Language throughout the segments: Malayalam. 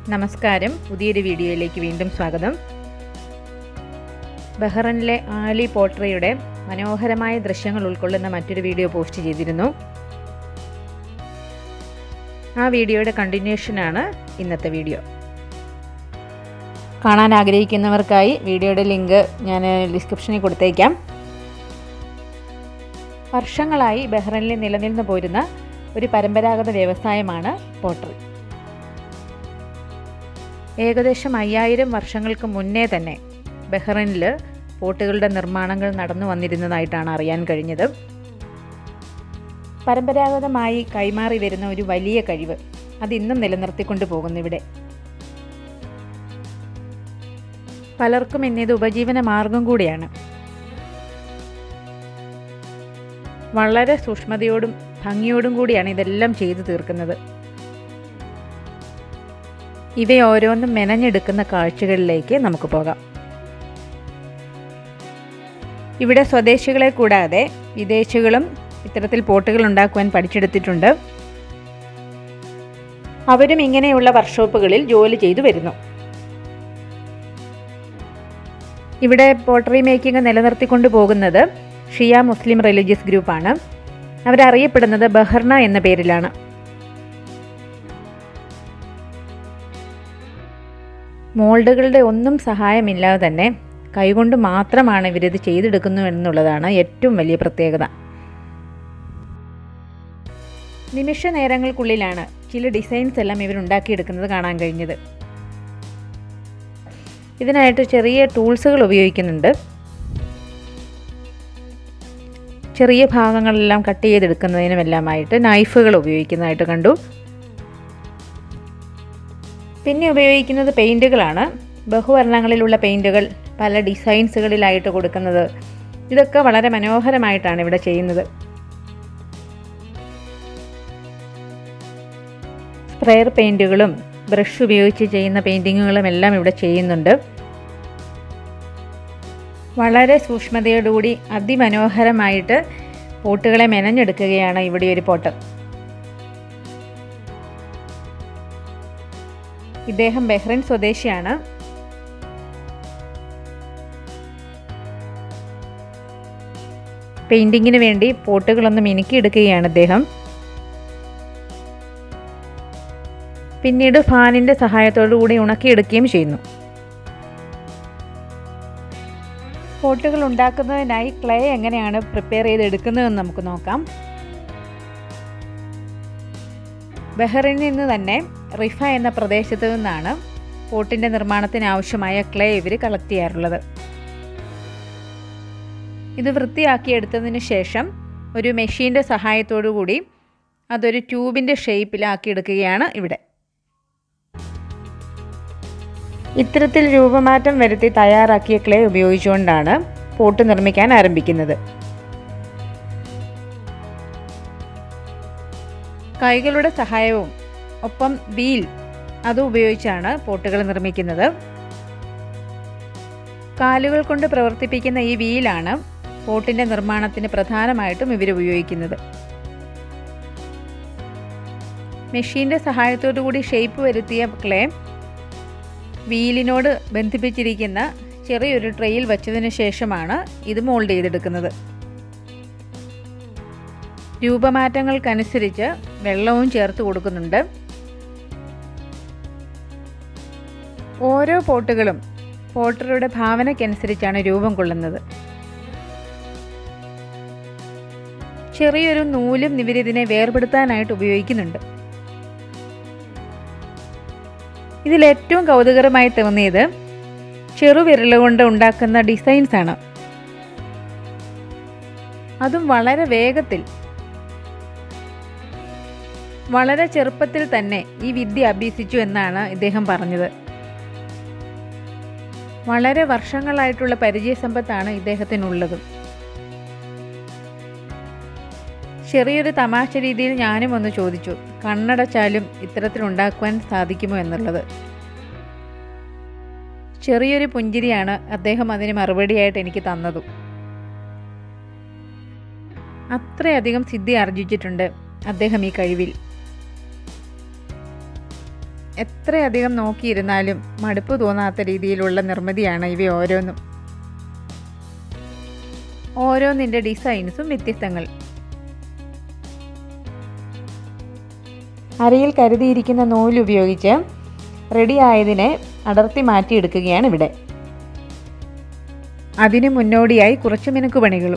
നമസ്കാരം പുതിയൊരു വീഡിയോയിലേക്ക് വീണ്ടും സ്വാഗതം ബഹ്റൈനിലെ ആലി പോട്രയുടെ മനോഹരമായ ദൃശ്യങ്ങൾ ഉൾക്കൊള്ളുന്ന മറ്റൊരു വീഡിയോ പോസ്റ്റ് ചെയ്തിരുന്നു ആ വീഡിയോയുടെ കണ്ടിന്യൂഷനാണ് ഇന്നത്തെ വീഡിയോ കാണാൻ ആഗ്രഹിക്കുന്നവർക്കായി വീഡിയോയുടെ ലിങ്ക് ഞാൻ ഡിസ്ക്രിപ്ഷനിൽ കൊടുത്തേക്കാം വർഷങ്ങളായി ബഹ്റൈനിൽ നിലനിന്ന് പോരുന്ന ഒരു പരമ്പരാഗത വ്യവസായമാണ് പോട്ടറി ഏകദേശം അയ്യായിരം വർഷങ്ങൾക്ക് മുന്നേ തന്നെ ബഹ്റൈനിൽ പോട്ടുകളുടെ നിർമ്മാണങ്ങൾ നടന്നു വന്നിരുന്നതായിട്ടാണ് അറിയാൻ കഴിഞ്ഞത് പരമ്പരാഗതമായി കൈമാറി വരുന്ന ഒരു വലിയ കഴിവ് അതിന്നും നിലനിർത്തിക്കൊണ്ട് പോകുന്നു ഇവിടെ പലർക്കും ഇന്നിത് ഉപജീവന മാർഗം കൂടിയാണ് വളരെ സൂക്ഷ്മതയോടും ഭംഗിയോടും കൂടിയാണ് ഇതെല്ലാം ചെയ്തു തീർക്കുന്നത് ഇവയോരോന്നും മെനഞ്ഞെടുക്കുന്ന കാഴ്ചകളിലേക്ക് നമുക്ക് പോകാം ഇവിടെ സ്വദേശികളെ കൂടാതെ വിദേശികളും ഇത്തരത്തിൽ പോട്ടുകൾ ഉണ്ടാക്കുവാൻ പഠിച്ചെടുത്തിട്ടുണ്ട് അവരും ഇങ്ങനെയുള്ള വർക്ക്ഷോപ്പുകളിൽ ജോലി ചെയ്തു വരുന്നു ഇവിടെ പോട്ടറി മേക്കിംഗ് നിലനിർത്തിക്കൊണ്ട് പോകുന്നത് ഷിയ മുസ്ലിം റിലീജിയസ് ഗ്രൂപ്പാണ് അവരറിയപ്പെടുന്നത് ബഹർണ എന്ന പേരിലാണ് മോൾഡുകളുടെ ഒന്നും സഹായമില്ലാതെ തന്നെ കൈകൊണ്ട് മാത്രമാണ് ഇവരിത് ചെയ്തെടുക്കുന്നു എന്നുള്ളതാണ് ഏറ്റവും വലിയ പ്രത്യേകത നിമിഷ നേരങ്ങൾക്കുള്ളിലാണ് ചില ഡിസൈൻസ് എല്ലാം ഇവരുണ്ടാക്കിയെടുക്കുന്നത് കാണാൻ കഴിഞ്ഞത് ഇതിനായിട്ട് ചെറിയ ടൂൾസുകൾ ഉപയോഗിക്കുന്നുണ്ട് ചെറിയ ഭാഗങ്ങളെല്ലാം കട്ട് ചെയ്തെടുക്കുന്നതിനുമെല്ലാമായിട്ട് നൈഫുകൾ ഉപയോഗിക്കുന്നതായിട്ട് കണ്ടു പിന്നെ ഉപയോഗിക്കുന്നത് പെയിൻറ്റുകളാണ് ബഹുവർണ്ണങ്ങളിലുള്ള പെയിൻറ്റുകൾ പല ഡിസൈൻസുകളിലായിട്ട് കൊടുക്കുന്നത് ഇതൊക്കെ വളരെ മനോഹരമായിട്ടാണ് ഇവിടെ ചെയ്യുന്നത് സ്പ്രെയർ പെയിൻറ്റുകളും ബ്രഷ് ഉപയോഗിച്ച് ചെയ്യുന്ന പെയിൻറ്റിങ്ങുകളും എല്ലാം ഇവിടെ ചെയ്യുന്നുണ്ട് വളരെ സൂക്ഷ്മതയോടുകൂടി അതിമനോഹരമായിട്ട് പോട്ടുകളെ മെനഞ്ഞെടുക്കുകയാണ് ഇവിടെ ഒരു പോട്ട് ഇദ്ദേഹം ബഹ്റൈൻ സ്വദേശിയാണ് പെയിന്റിങ്ങിന് വേണ്ടി പോട്ടുകളൊന്ന് മിനുക്കിയെടുക്കുകയാണ് അദ്ദേഹം പിന്നീട് ഫാനിൻ്റെ സഹായത്തോടു കൂടി ഉണക്കിയെടുക്കുകയും ചെയ്യുന്നു പോട്ടുകൾ ഉണ്ടാക്കുന്നതിനായി ക്ലേ എങ്ങനെയാണ് പ്രിപ്പയർ ചെയ്തെടുക്കുന്നതെന്ന് നമുക്ക് നോക്കാം ബഹ്റൈനിൽ നിന്ന് തന്നെ റിഫ എന്ന പ്രദേശത്ത് നിന്നാണ് പോട്ടിൻ്റെ നിർമ്മാണത്തിന് ആവശ്യമായ ക്ലേ ഇവർ കളക്ട് ചെയ്യാറുള്ളത് ഇത് വൃത്തിയാക്കിയെടുത്തതിന് ശേഷം ഒരു മെഷീൻ്റെ സഹായത്തോടു കൂടി അതൊരു ട്യൂബിൻ്റെ ഷേപ്പിലാക്കി എടുക്കുകയാണ് ഇവിടെ ഇത്തരത്തിൽ രൂപമാറ്റം വരുത്തി തയ്യാറാക്കിയ ക്ലേ ഉപയോഗിച്ചുകൊണ്ടാണ് പോട്ട് നിർമ്മിക്കാൻ ആരംഭിക്കുന്നത് കൈകളുടെ സഹായവും ഒപ്പം വീൽ അത് ഉപയോഗിച്ചാണ് പോട്ടുകൾ നിർമ്മിക്കുന്നത് കാലുകൾ കൊണ്ട് പ്രവർത്തിപ്പിക്കുന്ന ഈ വീലാണ് പോട്ടിൻ്റെ നിർമ്മാണത്തിന് പ്രധാനമായിട്ടും ഇവർ ഉപയോഗിക്കുന്നത് മെഷീൻ്റെ സഹായത്തോടു കൂടി ഷേപ്പ് വരുത്തിയ ക്ലേ വീലിനോട് ബന്ധിപ്പിച്ചിരിക്കുന്ന ചെറിയൊരു ട്രെയിൽ വച്ചതിന് ശേഷമാണ് ഇത് മോൾഡ് ചെയ്തെടുക്കുന്നത് രൂപമാറ്റങ്ങൾക്കനുസരിച്ച് വെള്ളവും ചേർത്ത് കൊടുക്കുന്നുണ്ട് ഓരോ പോട്ടുകളും പോട്ടറുടെ ഭാവനയ്ക്കനുസരിച്ചാണ് രൂപം കൊള്ളുന്നത് ചെറിയൊരു നൂലും ഇവരിതിനെ വേർപെടുത്താനായിട്ട് ഉപയോഗിക്കുന്നുണ്ട് ഇതിലേറ്റവും കൗതുകരമായി തോന്നിയത് ചെറുവിരൽ കൊണ്ട് ഉണ്ടാക്കുന്ന ഡിസൈൻസ് ആണ് അതും വളരെ വേഗത്തിൽ വളരെ ചെറുപ്പത്തിൽ തന്നെ ഈ വിദ്യ അഭ്യസിച്ചു എന്നാണ് ഇദ്ദേഹം പറഞ്ഞത് വളരെ വർഷങ്ങളായിട്ടുള്ള പരിചയസമ്പത്താണ് ഇദ്ദേഹത്തിനുള്ളത് ചെറിയൊരു തമാശ രീതിയിൽ ഞാനും ഒന്ന് ചോദിച്ചു കണ്ണടച്ചാലും ഇത്തരത്തിലുണ്ടാക്കുവാൻ സാധിക്കുമോ എന്നുള്ളത് ചെറിയൊരു പുഞ്ചിരിയാണ് അദ്ദേഹം അതിന് മറുപടിയായിട്ട് എനിക്ക് തന്നതും അത്രയധികം സിദ്ധി ആർജിച്ചിട്ടുണ്ട് അദ്ദേഹം ഈ കഴിവിൽ എത്രയധികം നോക്കിയിരുന്നാലും മടുപ്പ് തോന്നാത്ത രീതിയിലുള്ള നിർമ്മിതിയാണ് ഇവ ഓരോന്നും ഓരോന്നിൻ്റെ ഡിസൈൻസും വ്യത്യസ്തങ്ങൾ അരയിൽ കരുതിയിരിക്കുന്ന നൂലുപയോഗിച്ച് റെഡിയായതിനെ അടർത്തി മാറ്റിയെടുക്കുകയാണ് ഇവിടെ അതിനു മുന്നോടിയായി കുറച്ച് മിനുക്കുപണികളും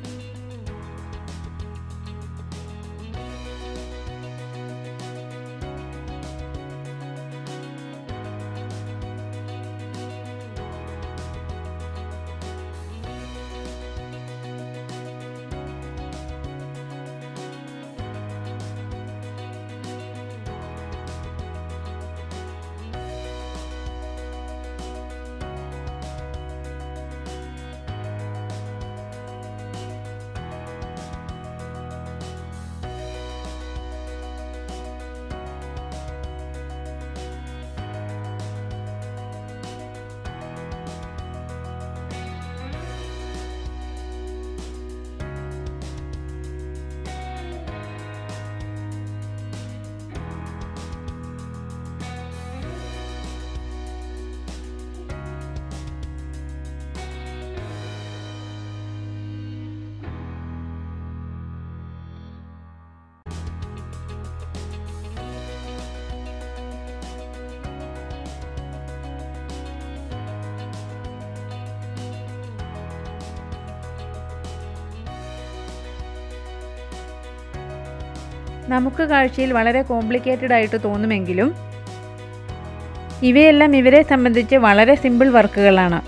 നമുക്ക് കാഴ്ചയിൽ വളരെ കോംപ്ലിക്കേറ്റഡ് ആയിട്ട് തോന്നുമെങ്കിലും ഇവയെല്ലാം ഇവരെ സംബന്ധിച്ച് വളരെ സിമ്പിൾ വർക്കുകളാണ്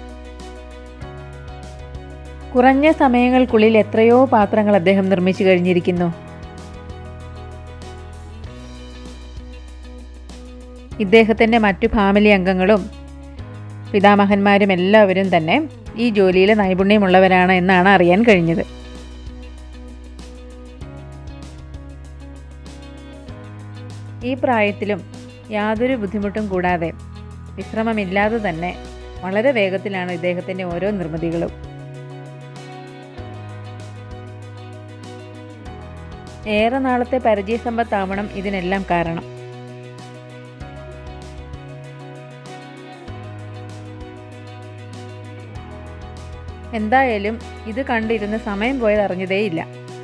കുറഞ്ഞ സമയങ്ങൾക്കുള്ളിൽ എത്രയോ പാത്രങ്ങൾ അദ്ദേഹം നിർമ്മിച്ചു കഴിഞ്ഞിരിക്കുന്നു ഇദ്ദേഹത്തിൻ്റെ മറ്റു ഫാമിലി അംഗങ്ങളും പിതാമഹന്മാരും എല്ലാവരും തന്നെ ഈ ജോലിയിൽ നൈപുണ്യമുള്ളവരാണ് എന്നാണ് അറിയാൻ കഴിഞ്ഞത് ഈ പ്രായത്തിലും യാതൊരു ബുദ്ധിമുട്ടും കൂടാതെ വിശ്രമമില്ലാതെ തന്നെ വളരെ വേഗത്തിലാണ് ഇദ്ദേഹത്തിൻ്റെ ഓരോ നിർമ്മിതികളും ഏറെ നാളത്തെ പരിചയസമ്പത്താവണം ഇതിനെല്ലാം കാരണം എന്തായാലും ഇത് കണ്ടിരുന്ന് സമയം പോയത് അറിഞ്ഞതേയില്ല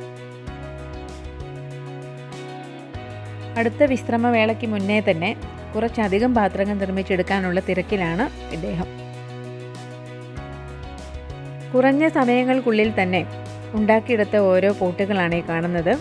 അടുത്ത വിശ്രമവേളയ്ക്ക് മുന്നേ തന്നെ കുറച്ചധികം പാത്രങ്ങൾ നിർമ്മിച്ചെടുക്കാനുള്ള തിരക്കിലാണ് ഇദ്ദേഹം കുറഞ്ഞ സമയങ്ങൾക്കുള്ളിൽ തന്നെ ഉണ്ടാക്കിയെടുത്ത ഓരോ പോട്ടുകളാണ് ഈ കാണുന്നത്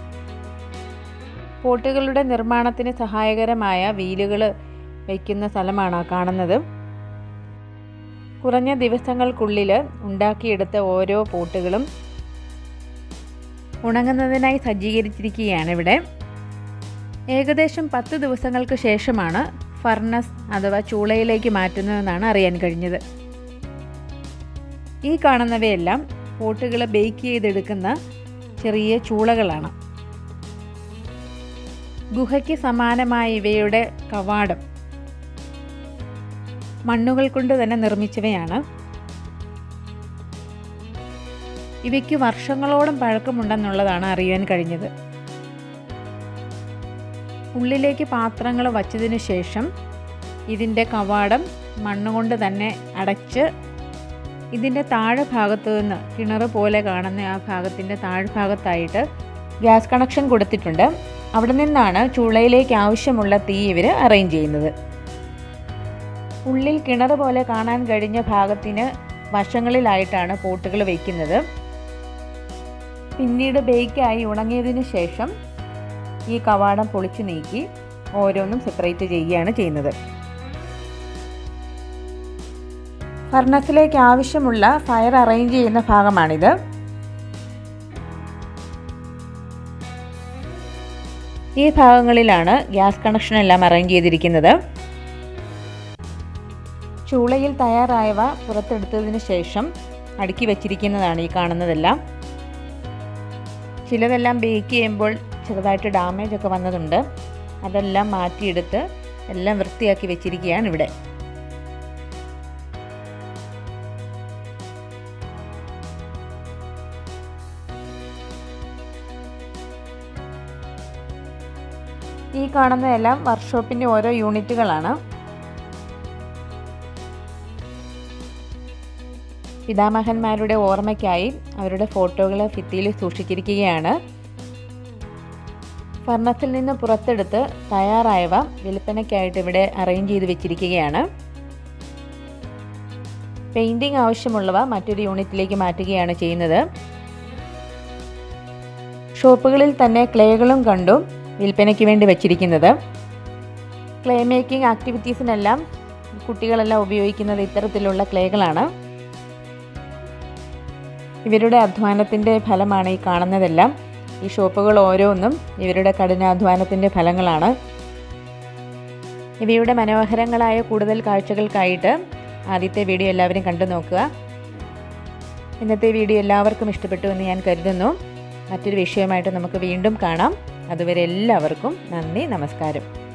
പോട്ടുകളുടെ നിർമ്മാണത്തിന് സഹായകരമായ വീലുകൾ വയ്ക്കുന്ന സ്ഥലമാണ് ആ കാണുന്നത് കുറഞ്ഞ ദിവസങ്ങൾക്കുള്ളിൽ ഉണ്ടാക്കിയെടുത്ത ഓരോ പോട്ടുകളും ഉണങ്ങുന്നതിനായി സജ്ജീകരിച്ചിരിക്കുകയാണ് ഇവിടെ ഏകദേശം പത്ത് ദിവസങ്ങൾക്ക് ശേഷമാണ് ഫർണസ് അഥവാ ചൂളയിലേക്ക് മാറ്റുന്നതെന്നാണ് അറിയാൻ കഴിഞ്ഞത് ഈ കാണുന്നവയെല്ലാം പോട്ടുകൾ ബേക്ക് ചെയ്തെടുക്കുന്ന ചെറിയ ചൂളകളാണ് ഗുഹയ്ക്ക് സമാനമായ ഇവയുടെ കവാടം മണ്ണുകൾ കൊണ്ട് തന്നെ നിർമ്മിച്ചവയാണ് ഇവയ്ക്ക് വർഷങ്ങളോളം പഴക്കമുണ്ടെന്നുള്ളതാണ് അറിയാൻ കഴിഞ്ഞത് ഉള്ളിലേക്ക് പാത്രങ്ങൾ വച്ചതിന് ശേഷം ഇതിൻ്റെ കവാടം മണ്ണുകൊണ്ട് തന്നെ അടച്ച് ഇതിൻ്റെ താഴെ ഭാഗത്തു നിന്ന് കിണർ പോലെ കാണുന്ന ആ ഭാഗത്തിൻ്റെ താഴ്ഭാഗത്തായിട്ട് ഗ്യാസ് കണക്ഷൻ കൊടുത്തിട്ടുണ്ട് അവിടെ നിന്നാണ് ചുളയിലേക്ക് ആവശ്യമുള്ള തീ ഇവർ അറേഞ്ച് ചെയ്യുന്നത് ഉള്ളിൽ കിണർ പോലെ കാണാൻ കഴിഞ്ഞ ഭാഗത്തിന് വശങ്ങളിലായിട്ടാണ് പോട്ടുകൾ വയ്ക്കുന്നത് പിന്നീട് ബേക്കായി ഉണങ്ങിയതിന് ശേഷം ഈ കവാടം പൊളിച്ചു നീക്കി ഓരോന്നും സെപ്പറേറ്റ് ചെയ്യുകയാണ് ചെയ്യുന്നത് ഫർണസിലേക്ക് ആവശ്യമുള്ള ഫയർ അറേഞ്ച് ചെയ്യുന്ന ഭാഗമാണിത് ഈ ഭാഗങ്ങളിലാണ് ഗ്യാസ് കണക്ഷൻ എല്ലാം അറേഞ്ച് ചെയ്തിരിക്കുന്നത് ചൂളയിൽ തയ്യാറായവ പുറത്തെടുത്തതിന് ശേഷം അടുക്കി വച്ചിരിക്കുന്നതാണ് ഈ കാണുന്നതെല്ലാം ചിലതെല്ലാം ബേക്ക് ചെയ്യുമ്പോൾ ചെറുതായിട്ട് ഡാമേജ് ഒക്കെ വന്നതുണ്ട് അതെല്ലാം മാറ്റിയെടുത്ത് എല്ലാം വൃത്തിയാക്കി വെച്ചിരിക്കുകയാണ് ഇവിടെ ഈ ഈ കാണുന്നതെല്ലാം വർക്ക്ഷോപ്പിൻ്റെ ഓരോ യൂണിറ്റുകളാണ് പിതാമഹന്മാരുടെ ഓർമ്മയ്ക്കായി അവരുടെ ഫോട്ടോകൾ ഭിത്തിയിൽ സൂക്ഷിച്ചിരിക്കുകയാണ് ഫർണസിൽ നിന്ന് പുറത്തെടുത്ത് തയ്യാറായവ വിൽപ്പനയ്ക്കായിട്ട് ഇവിടെ അറേഞ്ച് ചെയ്ത് വെച്ചിരിക്കുകയാണ് പെയിൻറ്റിംഗ് ആവശ്യമുള്ളവ മറ്റൊരു യൂണിറ്റിലേക്ക് മാറ്റുകയാണ് ചെയ്യുന്നത് ഷോപ്പുകളിൽ തന്നെ ക്ലേകളും കണ്ടു വിൽപ്പനയ്ക്ക് വേണ്ടി വെച്ചിരിക്കുന്നത് ക്ലേ മേക്കിംഗ് ആക്ടിവിറ്റീസിനെല്ലാം കുട്ടികളെല്ലാം ഉപയോഗിക്കുന്നത് ഇത്തരത്തിലുള്ള ക്ലേകളാണ് ഇവരുടെ അധ്വാനത്തിൻ്റെ ഫലമാണ് ഈ കാണുന്നതെല്ലാം ഈ ഷോപ്പുകൾ ഓരോന്നും ഇവരുടെ കഠിനാധ്വാനത്തിൻ്റെ ഫലങ്ങളാണ് ഇവയുടെ മനോഹരങ്ങളായ കൂടുതൽ കാഴ്ചകൾക്കായിട്ട് ആദ്യത്തെ വീഡിയോ എല്ലാവരും കണ്ടു നോക്കുക ഇന്നത്തെ വീഡിയോ എല്ലാവർക്കും ഇഷ്ടപ്പെട്ടു എന്ന് ഞാൻ കരുതുന്നു മറ്റൊരു വിഷയമായിട്ട് നമുക്ക് വീണ്ടും കാണാം അതുവരെ എല്ലാവർക്കും നന്ദി നമസ്കാരം